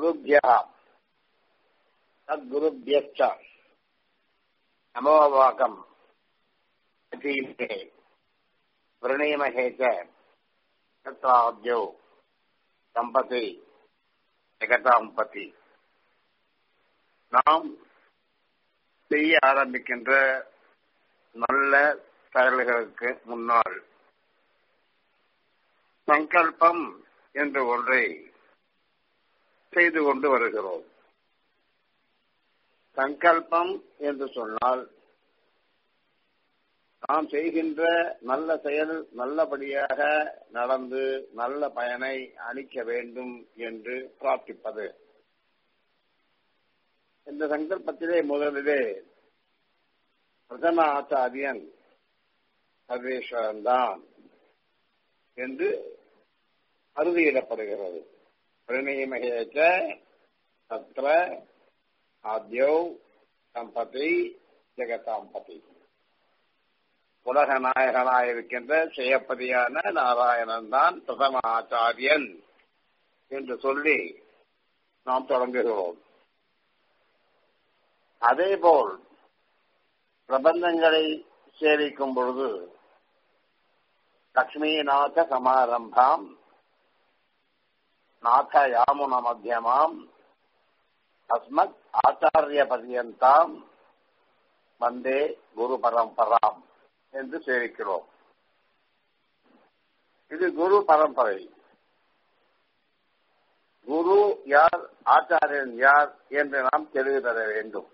குருபியா தத்குருபியச்ச நமோவாக்கம் அதீமே விரணீமகே ச தத்ராத்யோ தம்பதி ஜெகதாம்பதி நாம் செய்ய ஆரம்பிக்கின்ற நல்ல செயல்களுக்கு முன்னால் சங்கல்பம் என்ற ஒன்றை செய்து கொண்டு வருகிறோம் சங்கல்பம் என்று சொன்னால் நாம் செய்கின்ற நல்ல செயல் நல்லபடியாக நடந்து நல்ல பயனை அளிக்க வேண்டும் என்று பிரார்த்திப்பது இந்த சங்கல்பத்திலே முதலிலே பிரதம ஆச்சாரியன் சர்வேஸ்வரன் தான் என்று அறுதியிடப்படுகிறது பிரணயமகேச்ச தத்ர ஆத்யோ சம்பதி ஜெகதாம்பதி உலக நாயகனாக இருக்கின்ற செய்யப்பதியான நாராயணன் தான் பிரதம ஆச்சாரியன் என்று சொல்லி நாம் தொடங்குகிறோம் அதேபோல் பிரபந்தங்களை சேவிக்கும் பொழுது லக்ஷ்மீநாத சமாரம்பாம் நாத யாமுன மத்தியமாம் அஸ்மத் ஆச்சாரிய பரியந்தாம் வந்தே குரு பரம்பராம் என்று சேவிக்கிறோம் இது குரு பரம்பரை குரு யார் ஆச்சாரியன் யார் என்று நாம் தெளிவு தர வேண்டும்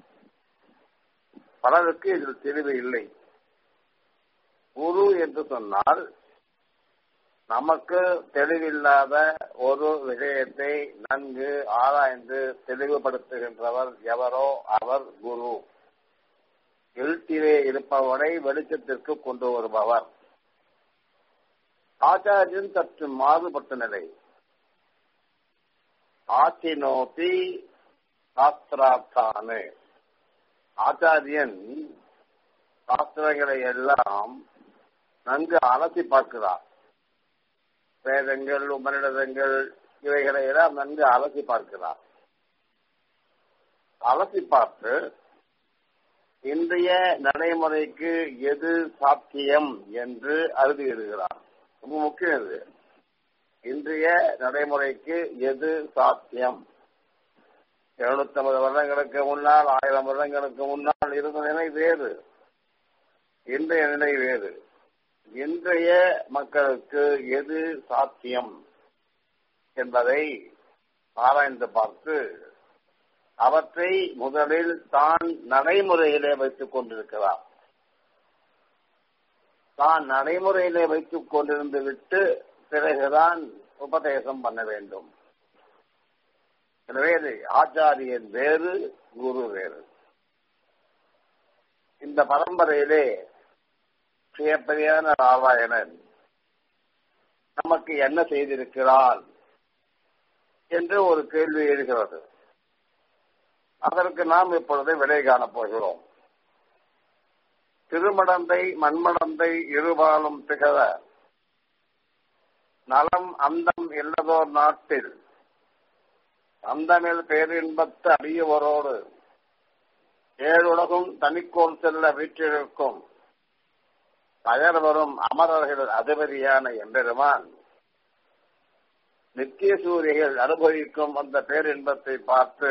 பலருக்கு இதில் தெளிவு இல்லை குரு என்று சொன்னால் நமக்கு தெளிவில்லாத ஒரு விஷயத்தை நன்கு ஆராய்ந்து தெளிவுபடுத்துகின்றவர் எவரோ அவர் குரு எழுத்திலே இருப்பவரை வெளிச்சத்திற்கு கொண்டு வருபவர் ஆச்சாரியன் சற்று மாறுபட்ட நிலை ஆட்சி நோக்கி சாஸ்திரார்த்தானு ஆச்சாரியன் சாஸ்திரங்களை எல்லாம் நன்கு அலசி பார்க்கிறார் வேதங்கள் உபநிடதங்கள் இவைகளை எல்லாம் நன்கு அலசி பார்க்கிறார் அலசி பார்த்து இன்றைய நடைமுறைக்கு எது சாத்தியம் என்று அறுதியிடுகிறார் ரொம்ப முக்கியம் இது இன்றைய நடைமுறைக்கு எது சாத்தியம் இருநூத்தி ஐம்பது வருடங்களுக்கு முன்னால் ஆயிரம் வருடங்களுக்கு முன்னால் இருந்த நிலை வேறு இன்றைய நிலை வேறு இன்றைய மக்களுக்கு எது சாத்தியம் என்பதை ஆராய்ந்து பார்த்து அவற்றை முதலில் தான் நடைமுறையிலே வைத்துக் கொண்டிருக்கிறார் தான் நடைமுறையிலே வைத்துக் கொண்டிருந்து விட்டு பிறகுதான் உபதேசம் பண்ண வேண்டும் எனவே ஆச்சாரியன் வேறு குரு வேறு இந்த பரம்பரையிலே சுயப்பரியான நாராயணன் நமக்கு என்ன செய்திருக்கிறான் என்று ஒரு கேள்வி எழுகிறது அதற்கு நாம் இப்பொழுது விடை காணப் போகிறோம் திருமடந்தை மண்மடந்தை இருபாலும் திகழ நலம் அந்தம் இல்லதோர் நாட்டில் அந்தமில் பேரின்பத்து அடியவரோடு ஏழுலகும் தனிக்கோள் செல்ல வீற்றிருக்கும் பயர் வரும் அமரர்கள் அதிபதியான எம்பெருமான் நித்திய சூரியர்கள் அனுபவிக்கும் அந்த பேரின்பத்தை பார்த்து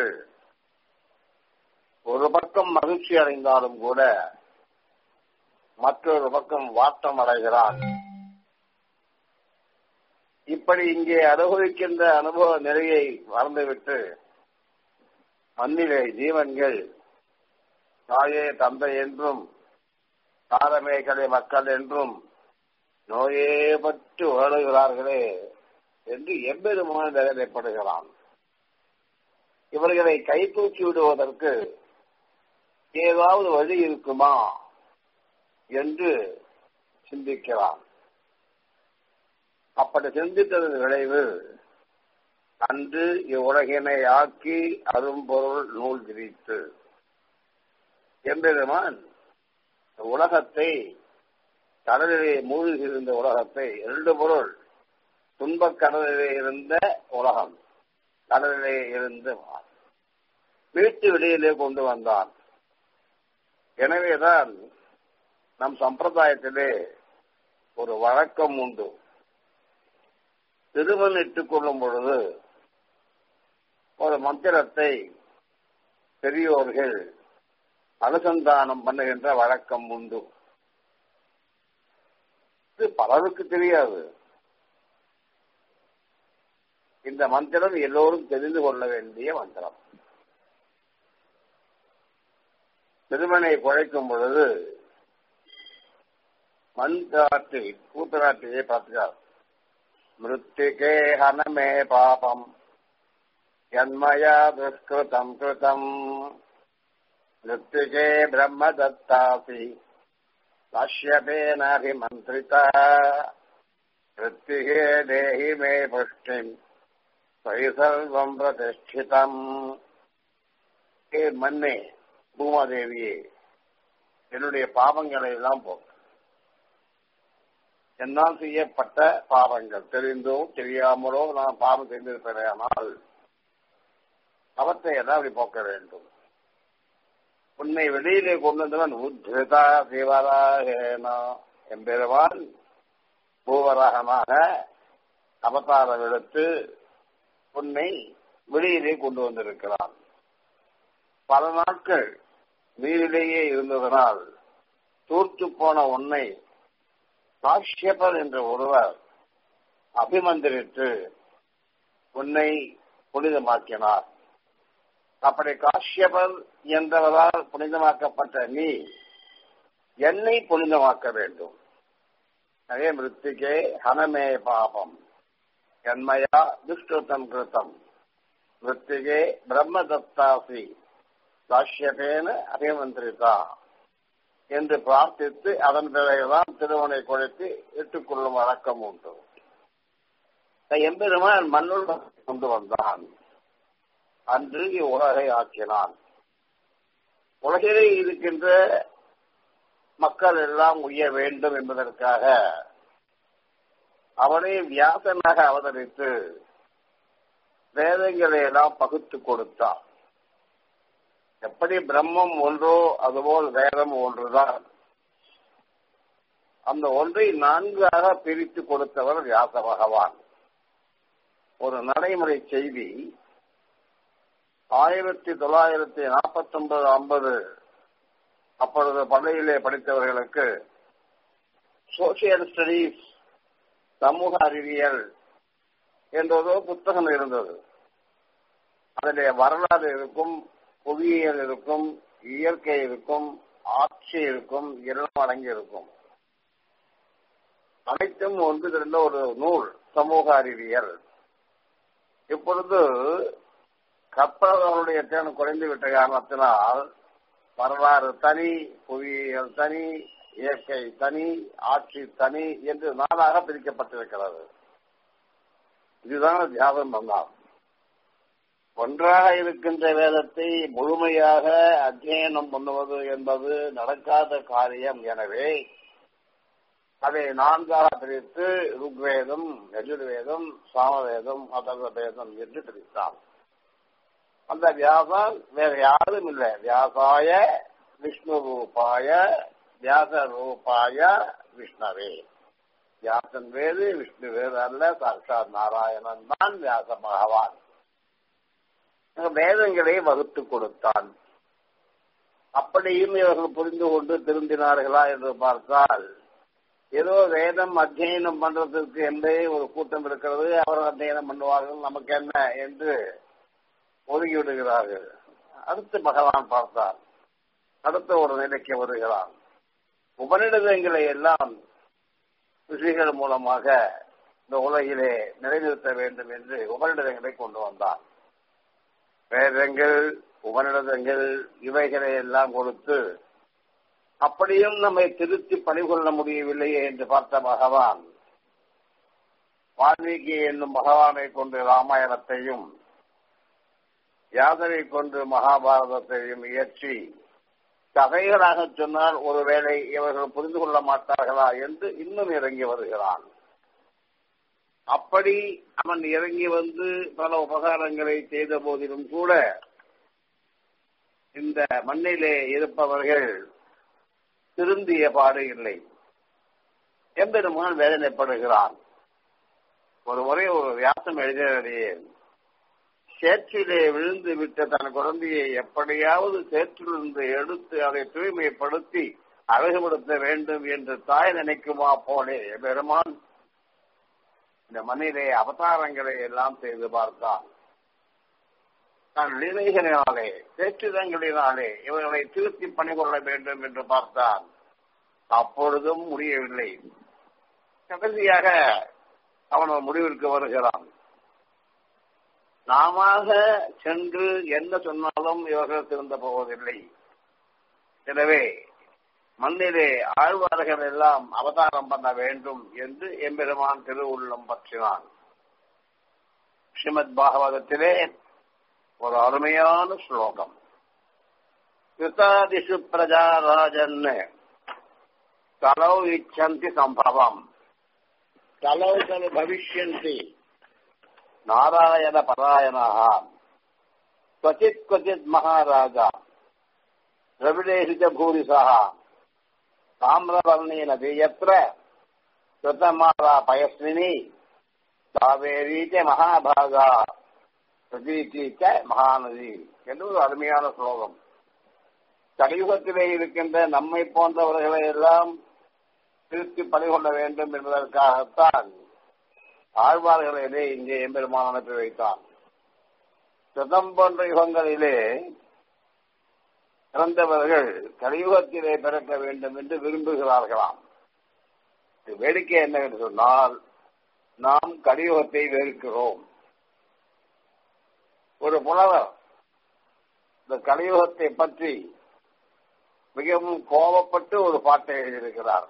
ஒரு பக்கம் மகிழ்ச்சி அடைந்தாலும் கூட மற்றொரு பக்கம் வாட்டம் அடைகிறான் இப்படி இங்கே அனுபவிக்கின்ற அனுபவ நிலையை மறந்துவிட்டு மண்ணிலே ஜீவன்கள் தாயே தந்தை என்றும் தாரமே கலை மக்கள் என்றும் நோயே பற்று உழலுகிறார்களே என்று எம்பெருமான வேதனைப்படுகிறான் இவர்களை கைதூக்கி விடுவதற்கு ஏதாவது வழி இருக்குமா என்று சிந்திக்கிறான் அப்படி சிந்தித்ததன் விளைவு அன்று இவ்வுலகினை ஆக்கி அரும்பொருள் நூல் விரித்து எம்பெருமான் உலகத்தை கடலிலே மூழ்கி உலகத்தை இரண்டு பொருள் துன்பக் கடலிலே இருந்த உலகம் கடலிலே இருந்து வீட்டு வெளியிலே கொண்டு வந்தான் எனவேதான் நம் சம்பிரதாயத்திலே ஒரு வழக்கம் உண்டு திருமணம் இட்டுக் கொள்ளும் பொழுது ஒரு மந்திரத்தை பெரியோர்கள் அனுசந்தானம் பண்ணுகின்ற வழக்கம் உண்டு இது பலருக்கு தெரியாது இந்த மந்திரம் எல்லோரும் தெரிந்து கொள்ள வேண்டிய மந்திரம் திருமணை குழைக்கும் பொழுது மண் காட்டு கூத்தராட்டியை பார்க்கிறார் மிருத்திகே ஹனமே பாபம் ஜன்மயா துஷ்கிருதம் கிருதம் மிருத்திகே பிரம்ம தத்தாசி காஷ்யபேனாபிமந்திரிதா மிருத்திகே தேஹி மே புஷ்டிம் சர்வம் பிரதிஷ்டிதம் ஏ மண்ணே பூமாதேவியே என்னுடைய பாவங்களை எல்லாம் போக்கு என்னால் செய்யப்பட்ட பாவங்கள் தெரிந்தோ தெரியாமலோ நான் பாவம் செய்திருப்பேனால் அவற்றை எல்லாம் அப்படி போக்க வேண்டும் உன்னை வெளியிலே கொண்டு வந்தவன் உத்ரிதா சிவராகேனா எம்பெருவான் பூவராகமாக அவதாரம் எடுத்து உன்னை வெளியிலே கொண்டு வந்திருக்கிறான் பல நாட்கள் நீரிலேயே இருந்ததனால் தூர்த்து போன உன்னை காஷ்யபர் என்ற ஒருவர் அபிமந்திரித்து உன்னை புனிதமாக்கினார் அப்படி காஷ்யபர் என்றவரால் புனிதமாக்கப்பட்ட நீ என்னை புனிதமாக்க வேண்டும் அதே மிருத்திகே ஹனமே பாபம் என்மயா துஷ்கிருத்தம் கிருத்தம் மிருத்திகே பிரம்ம தத்தாசி காஷ்யபேன அபிமந்திரிதா என்று பிரார்த்தித்து அதன் பிறகுதான் திருவனை குழைத்து இட்டுக்கொள்ளும் வழக்கம் உண்டு எம்பெருமான் மண்ணுள் கொண்டு வந்தான் அன்று உலகை ஆக்கினான் உலகிலே இருக்கின்ற மக்கள் எல்லாம் உய்ய வேண்டும் என்பதற்காக அவனை வியாசனாக அவதரித்து வேதங்களை எல்லாம் பகுத்து கொடுத்தான் எப்படி பிரம்மம் ஒன்றோ அதுபோல் வேதம் ஒன்றுதான் அந்த ஒன்றை நான்காக பிரித்து கொடுத்தவர் வியாச பகவான் ஒரு நடைமுறை செய்தி ஆயிரத்தி தொள்ளாயிரத்தி நாற்பத்தி ஒன்பது ஐம்பது அப்பொழுது பள்ளியிலே படித்தவர்களுக்கு சோசியல் ஸ்டடீஸ் சமூக அறிவியல் என்றதோ புத்தகம் இருந்தது அதிலே வரலாறு இருக்கும் புவியியல் இருக்கும் இயற்கை இருக்கும் ஆட்சி இருக்கும் எல்லாம் அடங்கி இருக்கும் அனைத்தும் ஒன்று திரண்ட ஒரு நூல் சமூக அறிவியல் இப்பொழுது கப்பல்களுடைய திறன் குறைந்து விட்ட காரணத்தினால் வரலாறு தனி புவியியல் தனி இயற்கை தனி ஆட்சி தனி என்று நாளாக பிரிக்கப்பட்டிருக்கிறது இதுதான் தியாகம் பண்ணார் ஒன்றாக இருக்கின்ற வேதத்தை முழுமையாக அத்தியனம் பண்ணுவது என்பது நடக்காத காரியம் எனவே அதை நான்காக பிரித்து ருக்வேதம் யஜுர்வேதம் சாமவேதம் அதர்வ வேதம் என்று பிரித்தான் அந்த வியாசம் வேற யாரும் இல்லை வியாசாய விஷ்ணு ரூபாய வியாச ரூபாய விஷ்ணவே வியாசன் வேறு விஷ்ணு வேறு அல்ல சாட்சாத் நாராயணன் தான் வியாச பகவான் வேதங்களை வகுத்து கொடுத்தான் அப்படியும் இவர்கள் புரிந்து கொண்டு திருந்தினார்களா என்று பார்த்தால் ஏதோ வேதம் அத்தியனம் பண்றதுக்கு என்றே ஒரு கூட்டம் இருக்கிறது அவர் அத்தியனம் பண்ணுவார்கள் நமக்கு என்ன என்று ஒதுங்கி விடுகிறார்கள் அடுத்து பகவான் பார்த்தார் அடுத்த ஒரு நிலைக்கு வருகிறான் உபநிடதங்களை எல்லாம் ரிஷிகள் மூலமாக இந்த உலகிலே நிலைநிறுத்த வேண்டும் என்று உபநிடதங்களை கொண்டு வந்தான் வேதங்கள் உபநிடதங்கள் இவைகளை எல்லாம் கொடுத்து அப்படியும் நம்மை திருத்தி பணிகொள்ள முடியவில்லையே என்று பார்த்த பகவான் வால்மீகி என்னும் பகவானை கொண்டு ராமாயணத்தையும் யாதரை கொண்டு மகாபாரதத்தையும் இயற்றி கதைகளாக சொன்னால் ஒருவேளை இவர்கள் புரிந்து கொள்ள மாட்டார்களா என்று இன்னும் இறங்கி வருகிறான் அப்படி அவன் இறங்கி வந்து பல உபகாரங்களை செய்த போதிலும் கூட இந்த மண்ணிலே இருப்பவர்கள் திருந்திய பாடு இல்லை எம்பெருமான் வேதனைப்படுகிறான் ஒரு முறை ஒரு வியாசம் எழுதியே சேற்றிலே விழுந்து விட்ட தன் குழந்தையை எப்படியாவது சேற்றிலிருந்து எடுத்து அதை தூய்மைப்படுத்தி அழகுபடுத்த வேண்டும் என்று தாய் நினைக்குமா போலே பெருமான் இந்த மண்ணிலே அவதாரங்களை எல்லாம் செய்து பார்த்தான் தன் லீலைகளினாலே சேற்றிடங்களினாலே இவர்களை திருத்தி பணிகொள்ள வேண்டும் என்று பார்த்தான் அப்பொழுதும் முடியவில்லை கடைசியாக அவன் ஒரு முடிவிற்கு வருகிறான் நாம சென்று என்ன சொன்னாலும் இவர்கள் திருந்த போவதில்லை எனவே மண்ணிலே ஆழ்வார்கள் எல்லாம் அவதாரம் பண்ண வேண்டும் என்று எம்பெருமான் திருவுள்ளம் பற்றினான் ஸ்ரீமத் பாகவதத்திலே ஒரு அருமையான ஸ்லோகம் கிருதாதிஷு பிரஜாராஜன் கலௌ இச்சந்தி சம்பவம் கலௌ கலு பவிஷ்யந்தி நாராயண பராயணாக क्वचित् क्वचित् महाराजा द्रविडेषु च भूरिशः ताम्रवर्णेन यत्र कृतमाला पयस्विनी காவேரி ச மகாபாகா பிரதீதி ச மகாநதி என்று ஒரு அருமையான ஸ்லோகம் கலியுகத்திலே இருக்கின்ற நம்மை போன்றவர்களை எல்லாம் திருத்தி பணிகொள்ள வேண்டும் என்பதற்காகத்தான் ஆழ்வார்களிலே இங்கே எம்பெருமான் அனுப்பி வைத்தான் சிதம் போன்ற யுகங்களிலே பிறந்தவர்கள் கலியுகத்திலே பிறக்க வேண்டும் என்று விரும்புகிறார்களாம் வேடிக்கை என்னவென்று சொன்னால் நாம் கலியுகத்தை வெறுக்கிறோம் ஒரு புலவர் இந்த கலியுகத்தை பற்றி மிகவும் கோபப்பட்டு ஒரு பாட்டை எழுதியிருக்கிறார்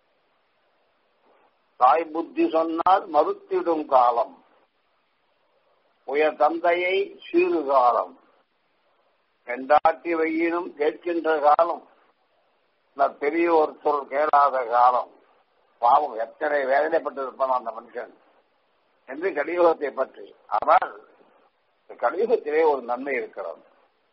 தாய் புத்தி சொன்னால் மறுத்திடும் காலம் உயர் தந்தையை சீறு காலம் பெண்டாட்டி வையினும் கேட்கின்ற காலம் பெரியோர் சொல் கேளாத காலம் பாவம் எத்தனை வேதனைப்பட்டிருப்பான் அந்த மனுஷன் என்று கலியுகத்தை பற்றி ஆனால் கலியுகத்திலே ஒரு நன்மை இருக்கிறது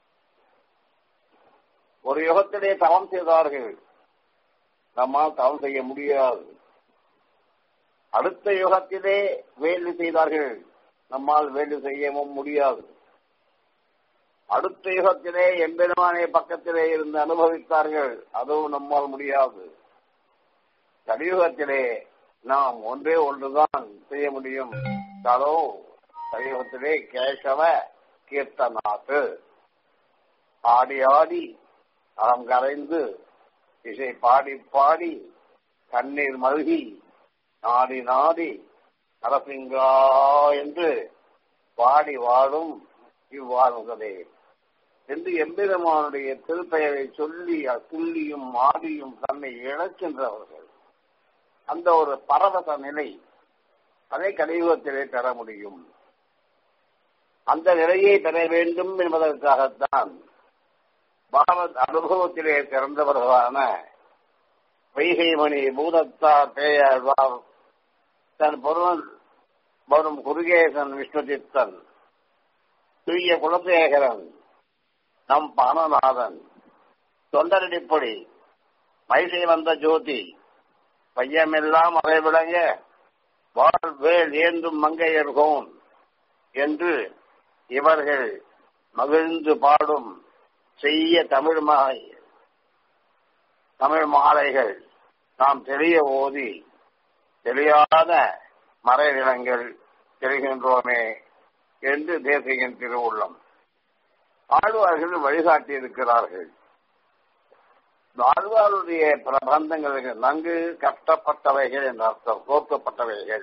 ஒரு யுகத்திலே தவம் செய்தார்கள் நம்மால் தவம் செய்ய முடியாது அடுத்த யுகத்திலே வேள்வி செய்தார்கள் நம்மால் வேள்வி செய்யவும் முடியாது அடுத்த யுகத்திலே எம்பெருமானை பக்கத்திலே இருந்து அனுபவித்தார்கள் அதுவும் நம்மால் முடியாது கலியுகத்திலே நாம் ஒன்றே ஒன்றுதான் செய்ய முடியும் தலோ கலியுகத்திலே கேசவ கீர்த்தநாத்து ஆடி ஆடி அறம் கரைந்து இசை பாடி பாடி கண்ணீர் மல்கி நாடி நாடி நரசிங்கா என்று பாடி வாழும் இவ்வாறுகளே என்று எம்பெருமானுடைய திருப்பெயரை சொல்லி துள்ளியும் ஆடியும் தன்னை இழக்கின்றவர்கள் அந்த ஒரு பரவச நிலை அதை கலியுகத்திலே பெற முடியும் அந்த நிலையை பெற வேண்டும் என்பதற்காகத்தான் பகவத் அனுபவத்திலே சிறந்தவர்களான வைகைமணி பூதத்தா பேயாழ்வார் தன் பொருள் வரும் குருகேசன் விஷ்ணுசித்தன் தூய குலசேகரன் நம் பானநாதன் தொண்டரடிப்படி மைசை வந்த ஜோதி பையமெல்லாம் அறைவிளங்க வாழ் வேல் ஏந்தும் மங்கையர்கோன் என்று இவர்கள் மகிழ்ந்து பாடும் செய்ய தமிழ் மாலை தமிழ் மாலைகள் நாம் தெரிய ஓதி தெரியாத மறைநிலங்கள் தெரிகின்றோமே என்று தேசிகன் திருவுள்ளம் ஆழ்வார்கள் வழிகாட்டி இருக்கிறார்கள் ஆழ்வாருடைய பிரபந்தங்களுக்கு நன்கு கஷ்டப்பட்டவைகள் என்ற அர்த்தம் கோர்க்கப்பட்டவைகள்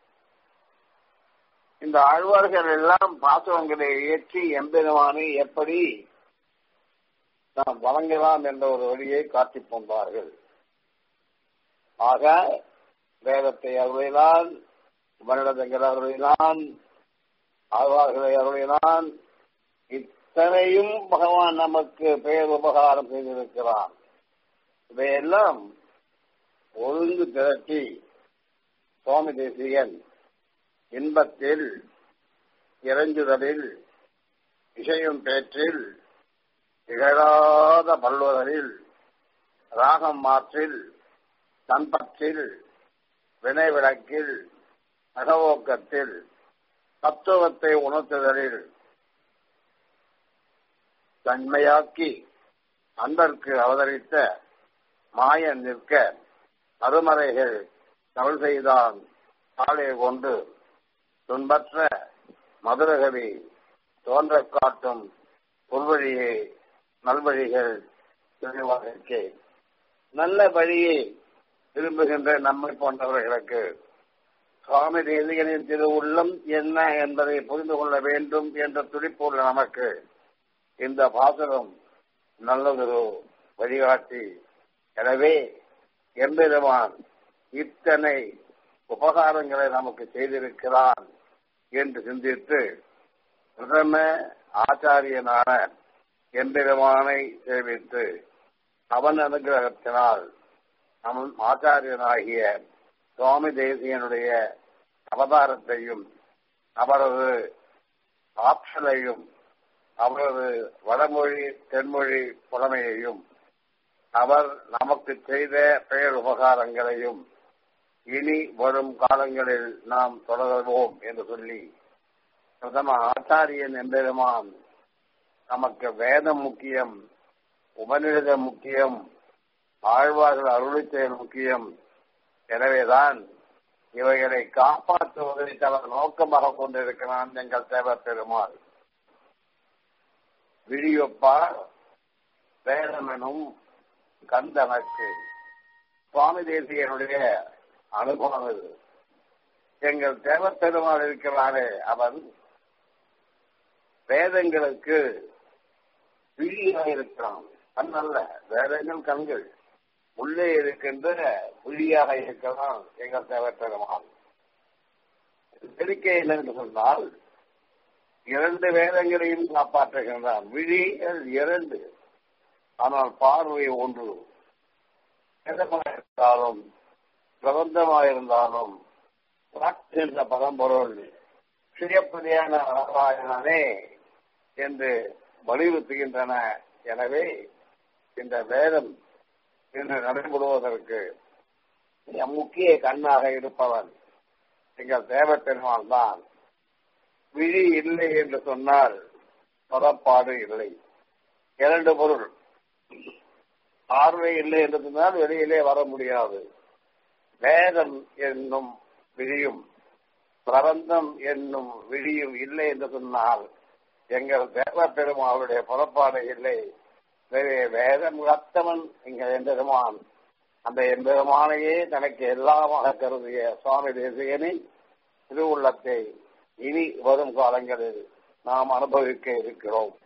இந்த ஆழ்வார்கள் எல்லாம் பாசுரங்களை ஏற்றி எம்பெருமானை எப்படி நாம் வழங்கலாம் என்ற ஒரு வழியை காட்டிப் போன்றார்கள் ஆக வேதத்தை அருளினான் உபனிடதங்கள் அருளினான் ஆழ்வார்களை அருளினான் இத்தனையும் பகவான் நமக்கு பெயர் உபகாரம் செய்திருக்கிறான் இதையெல்லாம் ஒழுங்கு திரட்டி சுவாமி தேசியன் இன்பத்தில் இறைஞ்சுதலில் இசையும் பேற்றில் இகழாத பல்லுதலில் ராகம் மாற்றில் தன்பற்றில் வினைவிளக்கில் அகவோக்கத்தில் தத்துவத்தை உணர்த்துதலில் தன்மையாக்கி அன்பர்க்கு அவதரித்த மாயன் நிற்க அருமறைகள் தமிழ் செய்தான் காலே கொண்டு துன்பற்ற மதுரகவி தோன்ற காட்டும் புல்வழியே நல்வழிகள் தெளிவாக நல்ல வழியை விரும்புகின்ற நம்மை போன்றவர்களுக்கு சுவாமி தேசிகனின் திரு உள்ளம் என்ன என்பதை புரிந்து கொள்ள வேண்டும் என்ற துடிப்புள்ள நமக்கு இந்த பாசனம் நல்லதொரு வழிகாட்டி எனவே எம்பெருமான் இத்தனை உபகாரங்களை நமக்கு செய்திருக்கிறான் என்று சிந்தித்து பிரதம ஆச்சாரியனான எம்பெருமானை சேவித்து அவன் அனுகிரகத்தினால் அவன் ஆச்சாரியனாகிய சுவாமி தேசியனுடைய அவதாரத்தையும் அவரது ஆற்றலையும் அவரது வடமொழி தென்மொழி புலமையையும் அவர் நமக்கு செய்த பெயர் உபகாரங்களையும் இனி வரும் காலங்களில் நாம் தொடர்வோம் என்று சொல்லி பிரதம ஆச்சாரியன் எம்பெருமான் நமக்கு வேதம் முக்கியம் உபநிடதம் முக்கியம் ஆழ்வார்கள் அருளி செயல் முக்கியம் எனவேதான் இவைகளை காப்பாற்றுவதை தனது நோக்கமாக கொண்டிருக்கிறான் எங்கள் தேவ பெருமாள் விழியொப்பார் வேதமெனும் கந்தனக்கு சுவாமி தேசியனுடைய அனுபவம் இது எங்கள் தேவ பெருமாள் இருக்கிறாரே அவன் வேதங்களுக்கு விழியாக இருக்கிறான் கண் அல்ல வேதங்கள் கண்கள் உள்ளே இருக்கின்ற விழியாக இருக்கிறான் எங்கள் தேவ பெருமாள் தெரிக்கை என்று சொன்னால் இரண்டு வேதங்களையும் காப்பாற்றுகின்றான் விழிகள் இரண்டு ஆனால் பார்வை ஒன்று வேதமாயிருந்தாலும் பிரபந்தமாயிருந்தாலும் என்ற பரம்பொருள் சுயப்பதியான நாராயணனே என்று வலியுறுத்துகின்றன எனவே இந்த வேதம் இன்று நடைபெறுவதற்கு முக்கிய கண்ணாக இருப்பவன் எங்கள் தேவப்பெருமான் தான் விழி இல்லை என்று சொன்னால் பதப்பாடு இல்லை இரண்டு பொருள் பார்வை இல்லை என்று சொன்னால் வெளியிலே வர முடியாது வேதம் என்னும் விழியும் பிரபந்தம் என்னும் விழியும் இல்லை என்று சொன்னால் எங்கள் தேவ பெருமாளுடைய புறப்பாடு இல்லை வேதம் ரத்தவன் எங்கள் எம்பெருமான் அந்த எம்பெருமானையே தனக்கு எல்லாமாக கருதிய சுவாமி தேசியனை திருவுள்ளத்தை இனி வரும் காலங்களில் நாம் அனுபவிக்க இருக்கிறோம்